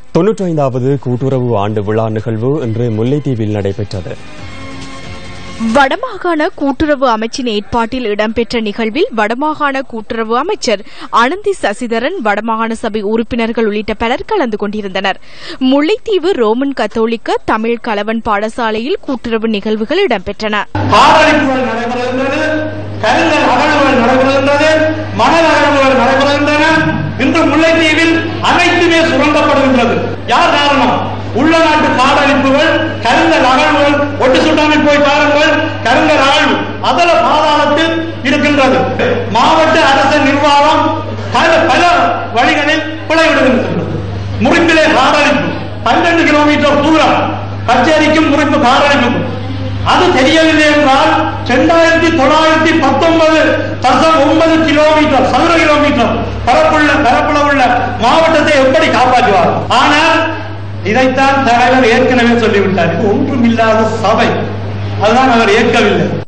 தொன்னூற்றைந்தாவது கூட்டுறவு ஆண்டு விழா நிகழ்வு இன்று முல்லைத்தீவில் நடைபெற்றது வடமாகாண கூட்டுறவு அமைச்சின் ஏற்பாட்டில் இடம்பெற்ற நிகழ்வில் வடமாகாண கூட்டுறவு அமைச்சர் அனந்தி சசிதரன் வடமாகாண சபை உறுப்பினர்கள் உள்ளிட்ட பலர் கலந்து கொண்டிருந்தனர் முல்லைத்தீவு ரோமன் கத்தோலிக்க தமிழ் கலவன் பாடசாலையில் கூட்டுறவு நிகழ்வுகள் இடம்பெற்றன காதலிப்புகள் நடைபெறுகின்றது கருங்கல் அகழ்வுகள் நடைபெறுகின்றது மணல் அகழ்வுகள் நடைபெறுகின்றன இன்று முல்லைத்தீவில் அனைத்துமே சுரண்டப்படுகின்றது யார் காரணம் உள்ள நாட்டு காடழிப்புகள் கருங்கல் அகழ்வுகள் ஒட்டு சுட்டாமல் போய் பாருங்கள் கருங்கல் அகழ்வு அதல பாதாளத்தில் இருக்கின்றது மாவட்ட அரசு நிர்வாகம் பல பல வழிகளில் பிழைவிடுகின்றது முறிப்பிலே காடழிப்பு பன்னெண்டு கிலோமீட்டர் தூரம் கச்சேரிக்கும் முறிப்பு காடழிப்புக்கும் அது தெரியவில்லை என்றால் இரண்டாயிரத்தி தொள்ளாயிரத்தி பத்தொன்பது தசம் ஒன்பது கிலோமீட்டர் சதுர கிலோமீட்டர் பரப்புள்ள பரப்பளவுள்ள மாவட்டத்தை எப்படி காப்பாற்றுவார் ஆனால் இதைத்தான் தலைவர் ஏற்கனவே சொல்லிவிட்டார் இது ஒன்றுமில்லாத சபை அதுதான் அவர் ஏற்கவில்லை